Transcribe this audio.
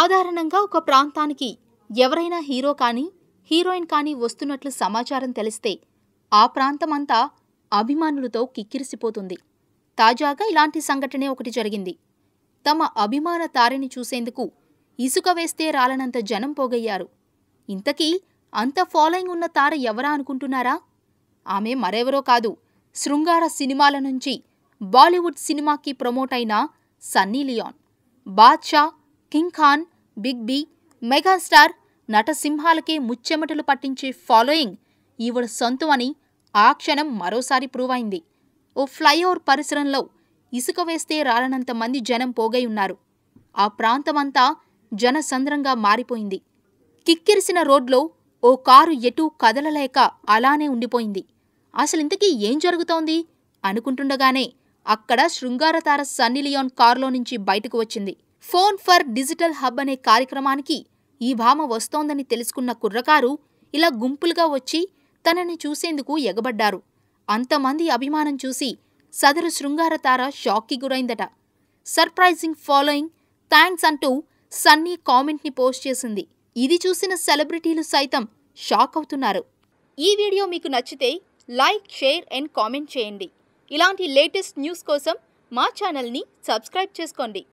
సాధారణంగా ఒక ప్రాంతానికి ఎవరైనా హీరో కానీ హీరోయిన్ కానీ వస్తున్నట్లు సమాచారం తెలిస్తే ఆ ప్రాంతమంతా అభిమానులతో కిక్కిరిసిపోతుంది తాజాగా ఇలాంటి సంఘటనే ఒకటి జరిగింది తమ అభిమాన తారని చూసేందుకు ఇసుక వేస్తే రాలనంత జనం పోగయ్యారు ఇంతకీ అంత ఫాలోయింగ్ ఉన్న తార ఎవరా అనుకుంటున్నారా ఆమె మరెవరో కాదు శృంగార సినిమాల నుంచి బాలీవుడ్ సినిమాకి ప్రమోట్ అయిన సన్నీ లియాన్ బాద్షా king Khan big B megastar నటసింహాలకే ముచ్చెమటలు పట్టించే ఫాలోయింగ్ ఈవిడ సొంతం అని ఆ క్షణం మరోసారి ప్రూవ్ అయింది ఓ ఫ్లైఓవర్ పరిసరంలో ఇసుక వేస్తే రాలనంత మంది జనం పోగై ఉన్నారు ఆ ప్రాంతమంతా జనసంద్రంగా మారిపోయింది కిక్కిరిసిన రోడ్లో ఓ కారు ఎటూ కదలలేక అలానే ఉండిపోయింది అసలింతకీ ఏం జరుగుతోంది అనుకుంటుండగానే అక్కడ శృంగారతార సన్నీ లియోన్ కారులో నుంచి బయటకు వచ్చింది ఫోన్ ఫర్ డిజిటల్ హబ్ అనే కార్యక్రమానికి ఈ భామ వస్తోందని తెలుసుకున్న కుర్రకారు ఇలా గుంపులుగా వచ్చి తనని చూసేందుకు ఎగబడ్డారు అంతమంది అభిమానం చూసి సదరు శృంగారతార షాక్కి గురైందట సర్ప్రైజింగ్ ఫాలోయింగ్ థ్యాంక్స్ అంటూ సన్నీ కామెంట్ని పోస్ట్ చేసింది ఇది చూసిన సెలబ్రిటీలు సైతం షాక్ అవుతున్నారు ఈ వీడియో మీకు నచ్చితే లైక్ షేర్ అండ్ కామెంట్ చేయండి ఇలాంటి లేటెస్ట్ న్యూస్ కోసం మా ఛానల్ని సబ్స్క్రైబ్ చేసుకోండి